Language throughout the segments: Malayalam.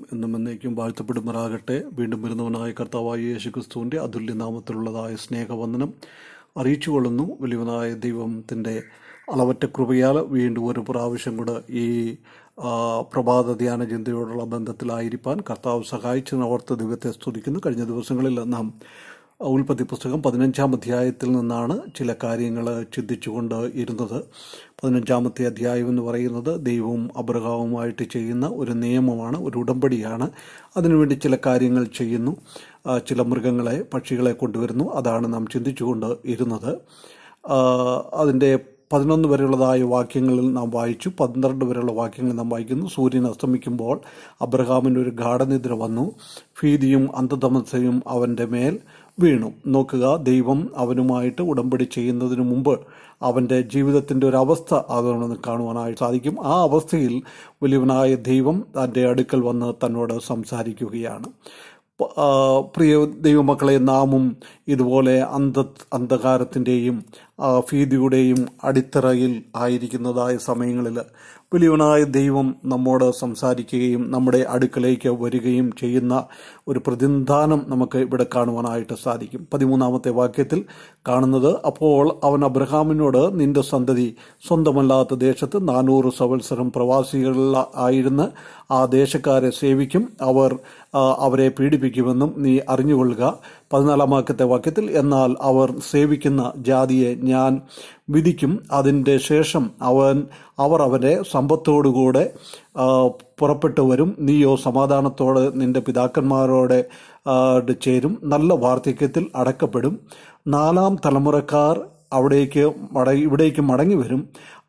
എന്നും എന്നേക്കും വാഴ്ത്തപ്പെടുമാറാകട്ടെ വീണ്ടും വരുന്നവനായ കർത്താവായ യേശു ക്രിസ്തുവിൻ്റെ അതുല്യനാമത്തിലുള്ളതായ സ്നേഹവന്ദനം അറിയിച്ചുകൊള്ളുന്നു വലിയവനായ ദൈവത്തിൻ്റെ അളവറ്റ കൃപയാൽ വീണ്ടും ഒരു പ്രാവശ്യം കൂടെ ഈ ആ, പ്രഭാത ധ്യാന ചിന്തയോടുള്ള ബന്ധത്തിലായിരിക്കാൻ കർത്താവ് സഹായിച്ചെന്ന് ഓർത്ത് ദൈവത്തെ സ്തുതിക്കുന്നു കഴിഞ്ഞ ദിവസങ്ങളിൽ നാം ഉൽപ്പത്തി പുസ്തകം പതിനഞ്ചാം അധ്യായത്തിൽ നിന്നാണ് ചില കാര്യങ്ങൾ ചിന്തിച്ചുകൊണ്ട് ഇരുന്നത് പതിനഞ്ചാമത്തെ അധ്യായം എന്ന് പറയുന്നത് ദൈവവും അബ്രഹാവുമായിട്ട് ചെയ്യുന്ന ഒരു നിയമമാണ് ഒരു ഉടമ്പടിയാണ് അതിനുവേണ്ടി ചില കാര്യങ്ങൾ ചെയ്യുന്നു ആ, ചില മൃഗങ്ങളെ പക്ഷികളെ കൊണ്ടുവരുന്നു അതാണ് നാം ചിന്തിച്ചുകൊണ്ട് ഇരുന്നത് ആ, അതിൻ്റെ പതിനൊന്ന് വരെയുള്ളതായ വാക്യങ്ങളിൽ നാം വായിച്ചു പന്ത്രണ്ട് വരെയുള്ള വാക്യങ്ങൾ നാം വായിക്കുന്നു സൂര്യൻ അസ്തമിക്കുമ്പോൾ അബ്രഹാമിന് ഒരു ഗാഠനിദ്ര വന്നു ഭീതിയും അന്ധതമസയും അവൻ്റെ മേൽ വീണു നോക്കുക ദൈവം അവനുമായിട്ട് ഉടമ്പടി ചെയ്യുന്നതിന് മുമ്പ് അവൻ്റെ ജീവിതത്തിൻ്റെ ഒരു അവസ്ഥ അതൊന്ന് കാണുവാനായിട്ട് സാധിക്കും ആ അവസ്ഥയിൽ വലിയവനായ ദൈവം തൻ്റെ അടുക്കൽ വന്ന് തന്നോട് സംസാരിക്കുകയാണ് പ- ആ, പ്രിയ ദൈവമക്കളെ നാമും ഇതുപോലെ അന്ധ അന്ധകാരത്തിൻ്റെയും ഭീതിയുടെയും അടിത്തറയിൽ ആയിരിക്കുന്നതായ സമയങ്ങളിൽ വലിയവനായ ദൈവം നമ്മോട് സംസാരിക്കുകയും നമ്മുടെ അടുക്കലേക്ക് വരികയും ചെയ്യുന്ന ഒരു പ്രതിനിധാനം നമുക്ക് ഇവിടെ കാണുവാനായിട്ട് സാധിക്കും പതിമൂന്നാമത്തെ വാക്യത്തിൽ കാണുന്നത് അപ്പോൾ അവൻ അബ്രഹാമിനോട് നിന്റെ സന്തതി സ്വന്തമല്ലാത്ത ദേശത്ത് നാനൂറ് സംവത്സരം പ്രവാസികളിൽ ആയിരുന്ന് ആ ദേശക്കാരെ സേവിക്കും അവർ ആ, അവരെ പീഡിപ്പിക്കുമെന്നും നീ അറിഞ്ഞുകൊള്ളുക പതിനാലാം വാക്യത്തെ വാക്യത്തിൽ എന്നാൽ അവർ സേവിക്കുന്ന ജാതിയെ ഞാൻ വിധിക്കും അതിൻ്റെ ശേഷം അവൻ അവർ അവരെ സമ്പത്തോടുകൂടെ ആ, പുറപ്പെട്ടു വരും നീയോ സമാധാനത്തോടെ നിന്റെ പിതാക്കന്മാരോടെ ആ, ചേരും നല്ല വാർദ്ധക്യത്തിൽ അടക്കപ്പെടും നാലാം തലമുറക്കാർ അവിടേക്ക് മട ഇവിടേക്ക് മടങ്ങി വരും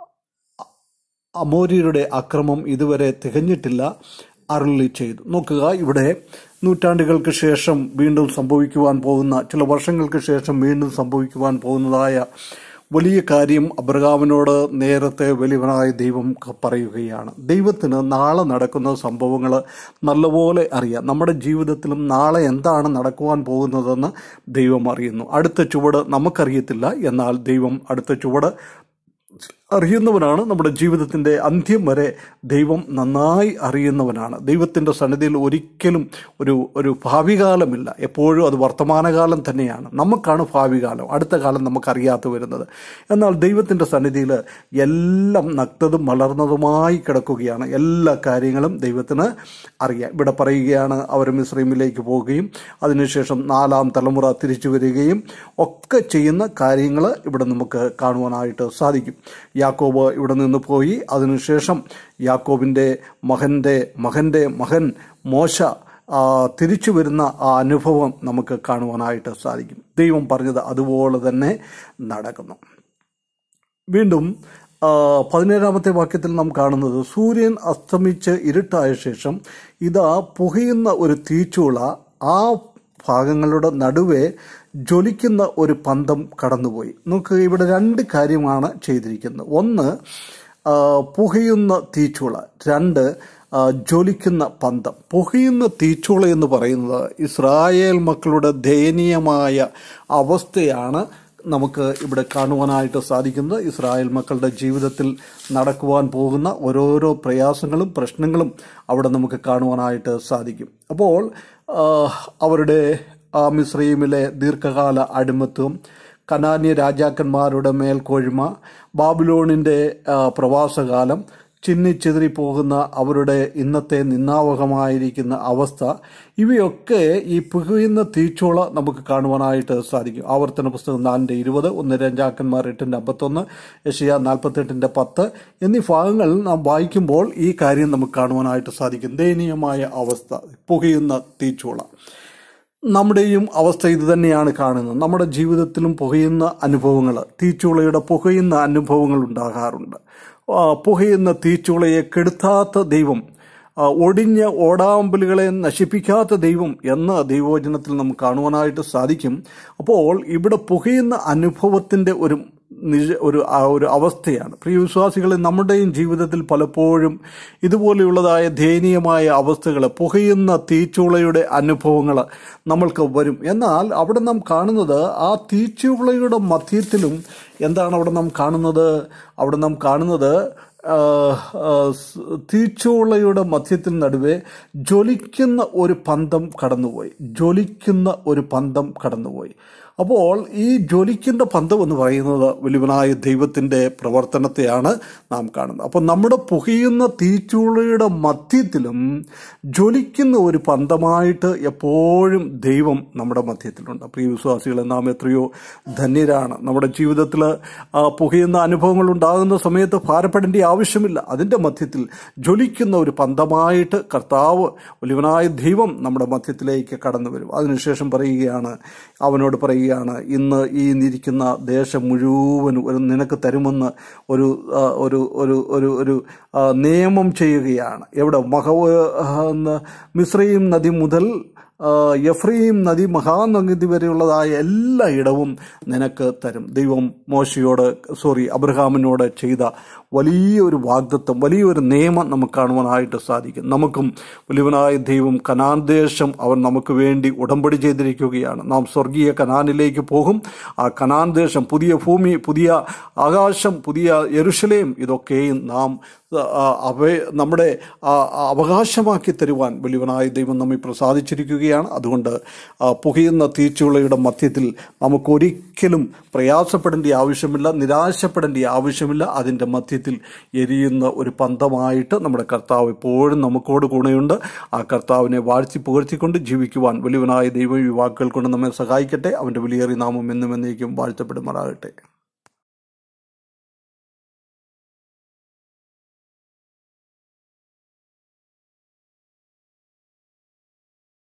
അമോര്യരുടെ അക്രമം ഇതുവരെ തികഞ്ഞിട്ടില്ല അരുളി ചെയ്തു നോക്കുക ഇവിടെ നൂറ്റാണ്ടുകൾക്ക് ശേഷം വീണ്ടും സംഭവിക്കുവാൻ പോകുന്ന ചില വർഷങ്ങൾക്ക് ശേഷം വീണ്ടും സംഭവിക്കുവാൻ പോകുന്നതായ വലിയ കാര്യം അബ്രഹാമിനോട് നേരത്തെ വലിയവനായ ദൈവം ക- പറയുകയാണ് ദൈവത്തിന് നാളെ നടക്കുന്ന സംഭവങ്ങൾ നല്ലപോലെ അറിയാം നമ്മുടെ ജീവിതത്തിലും നാളെ എന്താണ് നടക്കുവാൻ പോകുന്നതെന്ന് ദൈവം അറിയുന്നു അടുത്ത ചുവട് നമുക്കറിയത്തില്ല എന്നാൽ ദൈവം അടുത്ത ചുവട് അറിയുന്നവനാണ് നമ്മുടെ ജീവിതത്തിൻ്റെ അന്ത്യം വരെ ദൈവം നന്നായി അറിയുന്നവനാണ് ദൈവത്തിൻ്റെ സന്നിധിയിൽ ഒരിക്കലും ഒരു ഒരു ഭാവികാലമില്ല എപ്പോഴും അത് വർത്തമാനകാലം തന്നെയാണ് നമുക്കാണ് ഭാവികാലം അടുത്ത കാലം നമുക്കറിയാത്ത വരുന്നത് എന്നാൽ ദൈവത്തിൻ്റെ സന്നിധിയിൽ എല്ലാം നഗ്നതും മലർന്നതുമായി കിടക്കുകയാണ് എല്ലാ കാര്യങ്ങളും ദൈവത്തിന് അറിയാം ഇവിടെ പറയുകയാണ് അവർ മിശ്രീമിലേക്ക് പോവുകയും അതിനുശേഷം നാലാം തലമുറ തിരിച്ചു വരികയും ഒക്കെ ചെയ്യുന്ന കാര്യങ്ങൾ ഇവിടെ നമുക്ക് കാണുവാനായിട്ട് സാധിക്കും യാക്കോബ് ഇവിടെ നിന്ന് പോയി അതിനുശേഷം യാക്കോബിൻ്റെ മകൻ്റെ മകൻ്റെ മകൻ മോശ ആ, തിരിച്ചു വരുന്ന ആ അനുഭവം നമുക്ക് കാണുവാനായിട്ട് സാധിക്കും ദൈവം പറഞ്ഞത് അതുപോലെ തന്നെ നടക്കുന്നു വീണ്ടും ആ, പതിനേഴാമത്തെ വാക്യത്തിൽ നാം കാണുന്നത് സൂര്യൻ അസ്തമിച്ച് ഇരുട്ടായ ശേഷം ഇതാ പുകയുന്ന ഒരു തീച്ചൂള ആ ഭാഗങ്ങളുടെ നടുവെ ജ്വലിക്കുന്ന ഒരു പന്തം കടന്നുപോയി നമുക്ക് ഇവിടെ രണ്ട് കാര്യമാണ് ചെയ്തിരിക്കുന്നത് ഒന്ന് ആ, പുകയുന്ന തീച്ചൂള രണ്ട് ആ, ജ്വലിക്കുന്ന പന്തം പുകയുന്ന തീച്ചൂള എന്ന് പറയുന്നത് ഇസ്രായേൽ മക്കളുടെ ദയനീയമായ അവസ്ഥയാണ് നമുക്ക് ഇവിടെ കാണുവാനായിട്ട് സാധിക്കുന്നത് ഇസ്രായേൽ മക്കളുടെ ജീവിതത്തിൽ നടക്കുവാൻ പോകുന്ന ഓരോരോ പ്രയാസങ്ങളും പ്രശ്നങ്ങളും അവിടെ നമുക്ക് കാണുവാനായിട്ട് സാധിക്കും അപ്പോൾ ആ, അവരുടെ ആ മിശ്രീമിലെ ദീർഘകാല അടിമത്വം കനാന്യ രാജാക്കന്മാരുടെ മേൽക്കോഴ്മ ബാബിലോണിൻ്റെ ആ, പ്രവാസകാലം ചിന്നിച്ചിതറിപ്പോകുന്ന അവരുടെ ഇന്നത്തെ നിന്നാവകമായിരിക്കുന്ന അവസ്ഥ ഇവയൊക്കെ ഈ പുകയുന്ന തീച്ചോള നമുക്ക് കാണുവാനായിട്ട് സാധിക്കും ആവർത്തന പുസ്തകം നാലിൻ്റെ ഇരുപത് ഒന്ന് രണ്ടാക്കന്മാർ എട്ടിൻ്റെ അമ്പത്തൊന്ന് യശയ നാൽപ്പത്തെട്ടിൻ്റെ പത്ത് എന്നീ ഭാഗങ്ങൾ നാം വായിക്കുമ്പോൾ ഈ കാര്യം നമുക്ക് കാണുവാനായിട്ട് സാധിക്കും ദയനീയമായ അവസ്ഥ പുകയുന്ന തീച്ചോള നമ്മുടെയും അവസ്ഥ ഇത് തന്നെയാണ് കാണുന്നത് നമ്മുടെ ജീവിതത്തിലും പുകയുന്ന അനുഭവങ്ങൾ തീച്ചൂളയുടെ പുകയുന്ന അനുഭവങ്ങൾ ഉണ്ടാകാറുണ്ട് ആ, പുകയുന്ന തീച്ചൂളയെ കെടുത്താത്ത ദൈവം ആ, ഒടിഞ്ഞ ഓടാമ്പലുകളെ നശിപ്പിക്കാത്ത ദൈവം എന്ന ദൈവവചനത്തിൽ നമുക്ക് കാണുവാനായിട്ട് സാധിക്കും അപ്പോൾ ഇവിടെ പുകയുന്ന അനുഭവത്തിൻ്റെ ഒരു നിജ ഒരു ആ ഒരു അവസ്ഥയാണ് പ്രിയ വിശ്വാസികളെ നമ്മുടെയും ജീവിതത്തിൽ പലപ്പോഴും ഇതുപോലെയുള്ളതായ ദയനീയമായ അവസ്ഥകൾ പുകയുന്ന തീച്ചൂളയുടെ അനുഭവങ്ങൾ നമ്മൾക്ക് വരും എന്നാൽ അവിടെ നാം കാണുന്നത് ആ തീച്ചൂളയുടെ മധ്യത്തിലും എന്താണ് അവിടെ നാം കാണുന്നത് അവിടെ നാം കാണുന്നത് ആ, ആ, സ് തീച്ചൂളയുടെ മധ്യത്തിൽ നടുവേ ജ്വലിക്കുന്ന ഒരു പന്തം കടന്നുപോയി ജ്വലിക്കുന്ന ഒരു പന്തം കടന്നുപോയി അപ്പോൾ ഈ ജ്വലിക്കുന്ന പന്തം എന്ന് പറയുന്നത് വലിയവനായ ദൈവത്തിൻ്റെ പ്രവർത്തനത്തെയാണ് നാം കാണുന്നത് അപ്പോൾ നമ്മുടെ പുകയുന്ന തീച്ചൂളയുടെ മധ്യത്തിലും ജ്വലിക്കുന്ന ഒരു പന്തമായിട്ട് എപ്പോഴും ദൈവം നമ്മുടെ മധ്യത്തിലുണ്ട് പ്രിയ വിശ്വാസികളെ നാം എത്രയോ ധന്യരാണ് നമ്മുടെ ജീവിതത്തിൽ ആ, പുകയുന്ന അനുഭവങ്ങൾ ഉണ്ടാകുന്ന സമയത്ത് ഭാരപ്പെടേണ്ട ആവശ്യമില്ല അതിൻ്റെ മധ്യത്തിൽ ജ്വലിക്കുന്ന ഒരു പന്തമായിട്ട് കർത്താവ് വലിയവനായ ദൈവം നമ്മുടെ മധ്യത്തിലേക്ക് കടന്നു വരും അതിനുശേഷം പറയുകയാണ് അവനോട് പറയുകയാണ് ഇന്ന് ഈ ഇരിക്കുന്ന ദേശം മുഴുവനും ഒരു നിനക്ക് തരുമെന്ന് ഒരു ആ, ഒരു ഒരു ഒരു ഒരു ആ, നിയമം ചെയ്യുകയാണ് എവിടെ മഹ മിശ്രയും നദി മുതൽ ആ, എഫ്രയീം നദി മഹാനദി വരെയുള്ളതായ എല്ലാ ഇടവും നിനക്ക് തരും ദൈവം മോശയോട് സോറി അബ്രഹാമിനോട് ചെയ്ത വലിയൊരു വാഗ്ദത്വം വലിയൊരു നിയമം നമുക്ക് കാണുവാനായിട്ട് സാധിക്കും നമുക്കും വലിയവനായ ദൈവം കനാൻ ദേശം അവൻ നമുക്ക് വേണ്ടി ഉടമ്പടി ചെയ്തിരിക്കുകയാണ് നാം സ്വർഗീയ കനാനിലേക്ക് പോകും ആ കനാൻ ദേശം പുതിയ ഭൂമി പുതിയ ആകാശം പുതിയ യെരുഷലേം ഇതൊക്കെയും നാം ആ, അവയെ നമ്മുടെ ആ, ആ, അവകാശമാക്കി തരുവാൻ വലിയവനായ ദൈവം നമ്മെ പ്രസാദിച്ചിരിക്കുകയാണ് അതുകൊണ്ട് ആ, പുകയുന്ന തീച്ചുളയുടെ മധ്യത്തിൽ നമുക്കൊരിക്കലും പ്രയാസപ്പെടേണ്ട ആവശ്യമില്ല നിരാശപ്പെടേണ്ട ആവശ്യമില്ല അതിൻ്റെ മധ്യത്തിൽ എരിയുന്ന ഒരു പന്തമായിട്ട് നമ്മുടെ കർത്താവ് എപ്പോഴും നമുക്കോട് ഗുണയുണ്ട് ആ കർത്താവിനെ വാഴ്ത്തി പുകഴ്ത്തിക്കൊണ്ട് ജീവിക്കുവാൻ വലിയവനായ ദൈവം ഈ വാക്കുകൾ കൊണ്ട് നമ്മെ സഹായിക്കട്ടെ അവൻ്റെ വിലയേറിയ നാമം എന്നും എന്നേക്കും വാഴ്ത്തപ്പെടുമാറാകട്ടെ